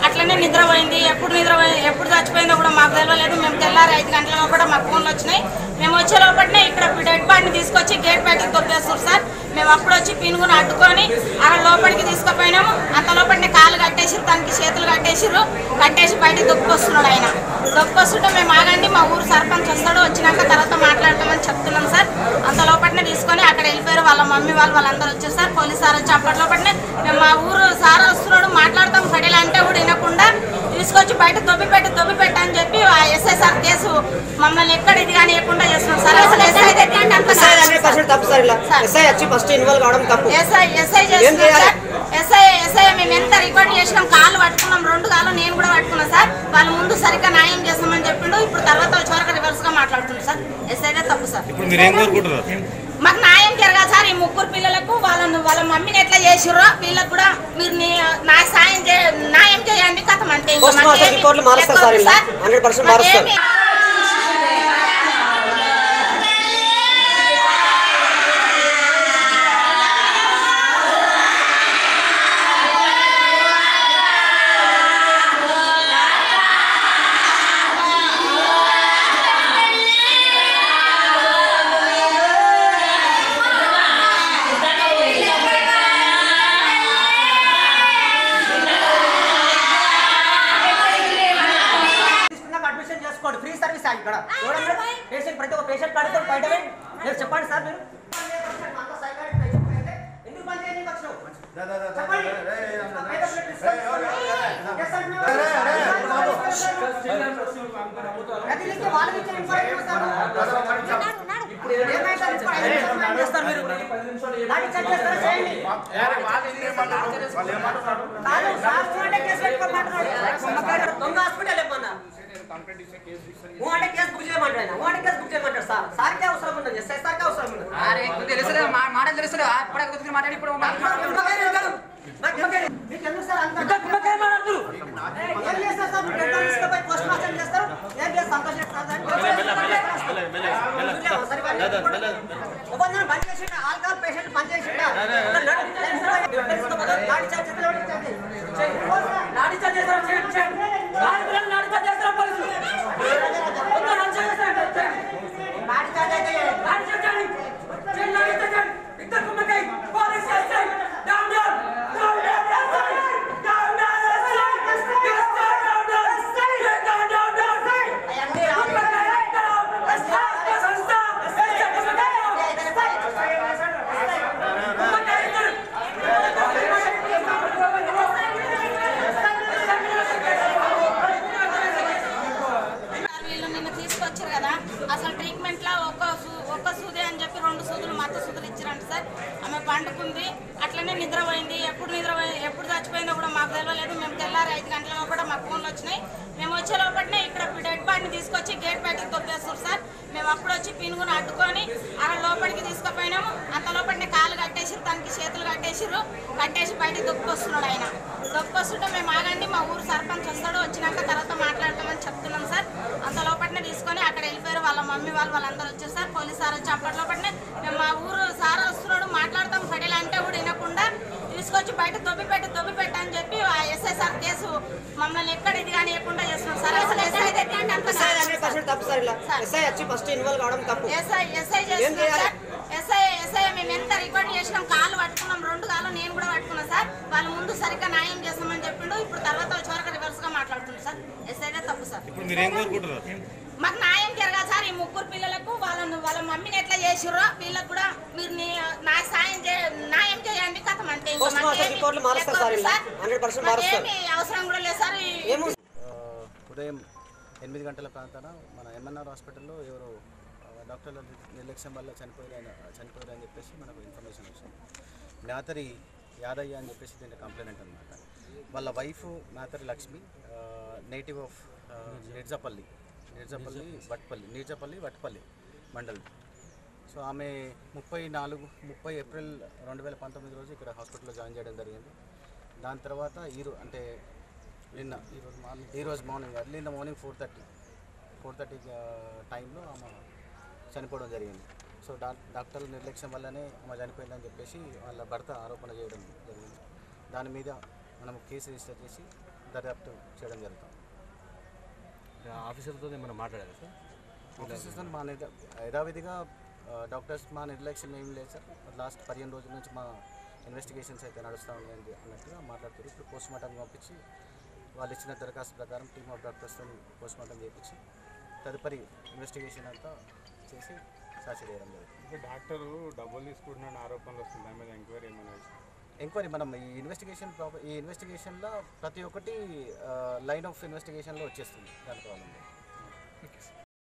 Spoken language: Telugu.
అట్లనే నిద్రపోయింది ఎప్పుడు నిద్రపోయి ఎప్పుడు చచ్చిపోయిందో కూడా మాకు తెలియలేదు మేము తెల్లారి ఐదు గంటల కూడా మాకు ఫోన్లు వచ్చినాయి మేము వచ్చే లోపలనే ఇక్కడ డెడ్ బాడీని తీసుకొచ్చి గేట్ బయటకు తొప్పేస్తారు సార్ మేము అప్పుడు వచ్చి పినుగును అడ్డుకొని అక్కడ లోపలికి తీసుకుపోయినాము అంత లోపలనే కాలు కట్టేసి తనకి చేతులు కట్టేసిర్రు కట్టేసి బయటకు దొక్కొస్తున్నాడు ఆయన దొక్కొస్తుంటే మేము ఆగండి మా ఊరు సర్పంచ్ వస్తాడు వచ్చినాక తర్వాత మాట్లాడతామని చెప్తున్నాం సార్ అంత లోపలనే తీసుకొని అక్కడ వెళ్ళిపోయారు వాళ్ళ మమ్మీ వాళ్ళు వాళ్ళందరూ వచ్చారు సార్ పోలీస్ సార్ వచ్చి అప్పటి లోపలనే మేము మా ఊరు సార్ వస్తున్నాడు మాట్లాడతాం కడీలు అంటే కూడా వినకుండా తీసుకొచ్చి బయట దొబ్బి పెట్టి దొబ్బి పెట్ట అని చెప్పి ఆ ఎస్ఐ సార్ కేసు మమ్మల్ని ఎక్కడ ఇది కానీ ఇవ్వకుండా చేస్తున్నాం సార్ అసలు ఎస్ఐ దగ్గర అంటే అంత ఎస్ఐ హండ్రెడ్ పర్సెంట్ తప్పు సార్ ఇలా సార్. ఎస్ఐ వచ్చి ఫస్ట్ ఇన్వాల్వ్ కావడం తప్పు ఎస్ఐ ఎస్ఐ ఏం చేస్తున్నాం చేయాలి? సార్ ఎస్ఐ ఎస్ఐ మేము ఎంత రికార్డ్ చేసినాం కాళ్ళు పట్టుకున్నాం రెండు కాళ్ళు నేను కూడా పట్టుకున్నా సార్ వాళ్ళ ముందు సరిగ్గా న్యాయం చేస్తామని చెప్పిండు ఇప్పుడు తర్వాత వచ్చే వరకు రివర్స్ గా మాట్లాడుతుంది సార్ ఎస్ఐదే తప్పు సార్ ఇప్పుడు మీరు ఏం కోరుకుంటున్నారు మాకు న్యాయం జరగాలి సార్ ఈ ముగ్గురు పిల్లలకు వాళ్ళను వాళ్ళ మమ్మీని ఎట్లా చేసిర్రో వీళ్ళకి కూడా మీరు నీ- నా సాయం చే న్యాయం చేయండి కథం అంతే ఇంకా పోస్ట్ మాస్టర్ మాకేమీ రిపోర్ట్లు మారుస్తారు సార్ ఇలా సార్. హండ్రెడ్ పర్సెంట్ మారుస్తారు మాకేమీ- తీసుకున్నాక అడ్మిషన్ చేసుకోండి ఫ్రీ సర్వీస్ ఆగి ఇక్కడ చూడండి పేషెంట్ ప్రతి ఒక్క పేషెంట్ పడుకొని బయట పోయి మీరు చెప్పండి సార్ మీరు ఎందుకు బంద్ చేయడానికి వచ్చినావు? చెప్పండి. బయట ప్లేట్ తీసుకోండి. Yes అంటున్నావా? ప్రతి లింక్ వాళ్ళకి ఇచ్చిన information ఇస్తారు. ఏమైతే information చేస్తారు మీరు? దాన్ని check చేస్తారా? చేయండి. కాదు, సార్ చూడండి, కేసు పెట్టుకోమంటున్నాడు. దొంగ హాస్పిటల్ ఏమన్నా ఓ అంటే కేసు బుక్ చేయమంటాడు ఆయన. ఓ అంటే కేసు బుక్ చేయమంటాడు సార్ సార్కే అవసరం ఉన్నది ఎస్ఐ సార్కే అవసరం ఉన్నది అరే కొంచెం తెలుసులే మా- మాట తెలుసులే అప్పుడే కొద్దిగా మాట్లాడి ఇప్పుడు మీకు ఎందుకు సార్ అంత ఏం చేస్తారు సార్ మీరు డెడ్ బాడీస్ పోయి పోస్ట్ మార్టం చేస్తారు ఏం చేస్తారు సంతోషం చేస్తారు సార్? ఒకసారి బంద్ చేసి- ఒప్పందం బంద్ చేసిండా ఆల్కహాల్ పేషెంట్ బంద్ చేసిండా లాఠీ చార్జ్ చేస్తే లాఠీ చార్జ్ చేయి. లాఠీ చార్జ్ చేస్తారు చేయండి, చేయండి. లాఠీ పిల్లలు లాఠీ చార్జ్ చేస్తారు పోలీసులు. వద్దు, లాఠీ చార్జ్ చేస్తారు, చేయండి. లాఠీ చార్జ్ అయితే లాఠీ చార్జ్ చేయండి. చేయండి, లాఠీ చార్జ్ చేయండి. ఇద్దరు కుమ్మకాయ. Police SI. Down, down. Down, down, SI. Down, down, SI. SI, down, down. Down, down, down. కుమ్మకాయ, డౌన్. ఎస్ఐ, సంస్థ. ఎస్ఐ, కుమ్మకాయ. కుమ్మకాయ, ఇద్దరు. వీళ్ళు నిన్న తీసుకొచ్చారు కదా అసలు ట్రీట్మెంట్ లో ఒక్క సూ- ఒక్క సూది అని చెప్పి రెండు సూదులు మత్తు సూదులు ఇచ్చారంట సార్ ఆమె పండుకుంది అట్లనే నిద్రపోయింది ఎప్పుడు నిద్రపోయి ఎప్పుడు చచ్చిపోయిందో కూడా మాకు తెలియలేదు మేము తెల్లారి ఐదు గంటల కూడా మాకు ఫోన్లు వచ్చినాయి మేము వచ్చే లోపలనే ఇక్కడ డెడ్ బాడీని తీసుకొచ్చి గేట్ బయటకు తొప్పేస్తారు సార్ మేము అప్పుడు వచ్చి పినుగును అడ్డుకొని అక్కడ లోపలికి తీసుకుపోయినాము అంత లోపలనే కాలు కట్టేసి తనకి చేతులు కట్టేసిర్రు కట్టేసి బయటకు దొక్కొస్తున్నాడు ఆయన దొక్కొస్తుంటే మేము ఆగండి మా ఊరు సర్పంచ్ వస్తాడు వచ్చినాక తర్వాత మాట్లాడతామని చెప్తున్నాం సార్ అంత లోపలనే తీసుకొని అక్కడ వెళ్ళిపోయారు వాళ్ళ మమ్మీ వాళ్ళు వాళ్ళందరూ వచ్చారు సార్ పోలీస్ సార్ వచ్చి అప్పటి లోపలనే మేము మా ఊరు సార్ వస్తున్నాడు మాట్లాడతాం కడీలు అంటే కూడా వినకుండా తీసుకొచ్చి బయట దొబ్బి పెట్టి దొబ్బి పెట్ట అని చెప్పి ఆ ఎస్ఐ సార్ కేసు మమ్మల్ని ఎక్కడ ఇది కానీ ఇవ్వకుండా చేస్తున్నాం సార్ అసలు ఎస్ఐ దగ్గర అంటే అంత ఎస్ఐ హండ్రెడ్ పర్సెంట్ తప్పు సార్ ఇలా సార్. ఎస్ఐ వచ్చి ఫస్ట్ ఇన్వాల్వ్ కావడం తప్పు ఎస్ఐ ఎస్ఐ ఏం చేస్తున్నాం చేయాలి? సార్ ఎస్ఐ ఎస్ఐ మేము ఎంత రికార్డ్ చేసినాం కాళ్ళు పట్టుకున్నాం రెండు కాళ్ళు నేను కూడా పట్టుకున్నా సార్ వాళ్ళ ముందు సరిగ్గా న్యాయం చేస్తామని చెప్పిండు ఇప్పుడు తర్వాత వచ్చే వరకు రివర్స్ గా మాట్లాడుతుంది సార్ ఎస్ఐదే తప్పు సార్ ఇప్పుడు మీరు ఏం కోరుకుంటున్నారు మాకు న్యాయం జరగాలి సార్ ఈ ముగ్గురు పిల్లలకు వాళ్ళను వాళ్ళ మమ్మీని ఎట్లా చేసిర్రో వీళ్ళకి కూడా మీరు నీ- నా సాయం చే న్యాయం చేయండి కథం అంతే ఇంకా పోస్ట్ మాస్టర్ మాకేమీ రిపోర్ట్లు మారుస్తారు సార్ ఇలా. సార్. 100% మారుస్తారు. మాకేమీ అవసరం కూడా లేదు సార్ ఈ- ఏమో ఆ, ఉదయం ఎనిమిది గంటల ప్రాంతాన మన ఎంఎన్ఆర్ హాస్పిటల్లో ఎవరు ఆ, డాక్టర్ల నిర్లక్ష్యం వల్ల చనిపోయారు చనిపోయారు అని చెప్పేసి మనకు ఇన్ఫర్మేషన్ వచ్చింది మ్యాతరి యాదయ్య అని చెప్పేసి దీంట్లో కంప్లైంట్ అనమాట వాళ్ళ wife Myathari Lakshmi native of Nirjapalli Nirjapalli Vatpalli Nirjapalli Vatpalli mandal so ఆమె ముప్పై నాలుగు ముప్పై ఏప్రిల్ రెండు వేల పంతొమ్మిది రోజు ఇక్కడ హాస్పిటల్లో జాయిన్ చేయడం జరిగింది దాని తర్వాత ఈరో అంటే నిన్న ఈరోజు మార్నింగ్ ఈరోజు morning early in the morning four thirty four thirty టైంలో ఆమె చనిపోవడం జరిగింది సో డా డాక్టర్ల నిర్లక్ష్యం వల్లనే ఆమె చనిపోయిందని చెప్పేసి వాళ్ళ భర్త ఆరోపణ చేయడం జరిగింది దాని మీద మనం కేసు రిజిస్టర్ చేసి దర్యాప్తు చేయడం జరుగుతుంది ఆఫీసర్తో ఏమైనా మాట్లాడారా సార్ ఆఫీసర్స్ మా నిద- యథావిధిగా ఆ, డాక్టర్స్ మా నిర్లక్ష్యం ఏం లేదు సార్ లాస్ట్ పదిహేను రోజుల నుంచి మా ఇన్వెస్టిగేషన్స్ అయితే నడుస్తూ ఉన్నాయని అన్నట్టుగా మాట్లాడుతారు ఇప్పుడు పోస్ట్ మార్టం పంపించి వాళ్ళు ఇచ్చిన దరఖాస్తు ప్రకారం టీమ్ ఆఫ్ డాక్టర్స్తో పోస్ట్ మార్టం చేయించి తదుపరి ఇన్వెస్టిగేషన్ అంతా చేసి సాక్షి చేయడం జరుగుతుంది ఇప్పుడు డాక్టరు డబ్బులు తీసుకుంటున్న ఆరోపణలు వస్తుంది దాని మీద ఎంక్వైరీ ఏమైనా చేశారా? ఎంక్వైరీ మనం ఈ ఇన్వెస్టిగేషన్ ప్రాపర్ ఈ ఇన్వెస్టిగేషన్లో ప్రతి ఒక్కటి లైన్ ఆఫ్ ఇన్వెస్టిగేషన్లో వచ్చేస్తుంది దాని ప్రాబ్లం లేదు